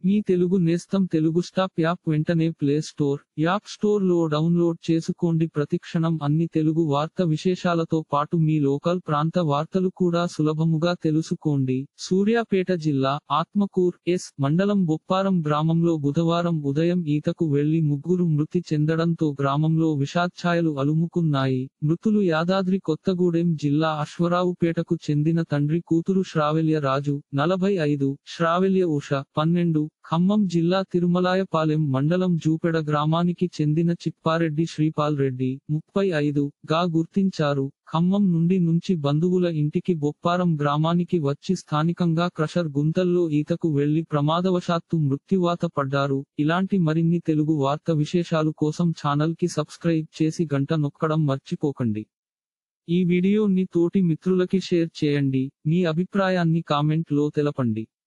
మీ తెలుగు నేస్తం Telugu stop app వెంటనే play store app store లో డౌన్లోడ్ చేసుకోండి ప్రతిక్షణం అన్ని తెలుగు వార్త విశేషాలతో పాటు మీ లోకల్ ప్రాంత వార్తలు కూడా సులభముగా తెలుసుకోండి సూర్యాపేట జిల్లా ఆత్మకూర్ ఎస్ మండలం బొప్పారం గ్రామంలో బుధవారం ఉదయం ఈతకు వెళ్లి ముగ్గురు మృతి చెందడంతో గ్రామంలో విషాచ్ఛాయలు అలుముకున్నాయి మృతులు యాదాద్రి కొత్తగూడెం జిల్లా అశ్వరావుపేటకు చెందిన తండ్రి కూతురు శ్రావెల్య రాజు నలభై ఐదు శ్రావెల్య ఉష పన్నెండు ఖమ్మం జిల్లా తిరుమలాయపాలెం మండలం జూపెడ గ్రామానికి చెందిన చిప్పారెడ్డి శ్రీపాల్ రెడ్డి ముప్పై ఐదు గా గుర్తించారు ఖమ్మం నుండి నుంచి బంధువుల ఇంటికి బొప్పారం గ్రామానికి వచ్చి స్థానికంగా క్రషర్ గుంతల్లో ఈతకు వెళ్లి ప్రమాదవశాత్తు మృత్యువాత పడ్డారు ఇలాంటి మరిన్ని తెలుగు వార్త విశేషాలు కోసం ఛానల్ కి సబ్స్క్రైబ్ చేసి గంట నొక్కడం మర్చిపోకండి ఈ వీడియోని తోటి మిత్రులకి షేర్ చేయండి మీ అభిప్రాయాన్ని కామెంట్ లో తెలపండి